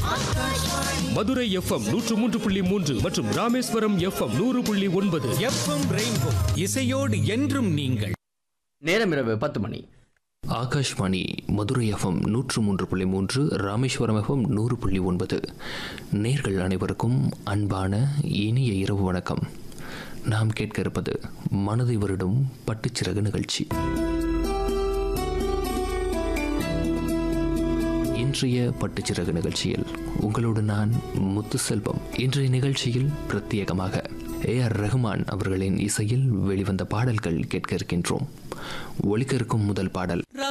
Madurai FM நூற்று மூன்று புள்ளி மூன்று மற்றும் ராமேஸ்வரம் எஃப்எம் நூறு புள்ளி ஒன்பது எஃப்எம் ரெயின்போ இசையோடு என்றும் நீங்கள் நேரம் இரவு பத்து மணி ஆகாஷ்வாணி மதுரை எஃப்எம் நூற்று மூன்று புள்ளி மூன்று ராமேஸ்வரம் எஃப்எம் நூறு புள்ளி ஒன்பது நேர்கள் அனைவருக்கும் அன்பான இனிய இரவு வணக்கம் நாம் கேட்க இருப்பது மனதை வருடும் பட்டுச்சிறகு நிகழ்ச்சி இன்றைய பட்டுச்சிறகு நிகழ்ச்சியில் உங்களோடு நான் முத்துசெல்வம் இன்றைய நிகழ்ச்சியில் பிரத்யேகமாக ஏ ஆர் ரஹ்மான் அவர்களின் இசையில் வெளிவந்த பாடல்கள் கேட்க இருக்கின்றோம் ஒலிக்க இருக்கும் முதல் பாடல்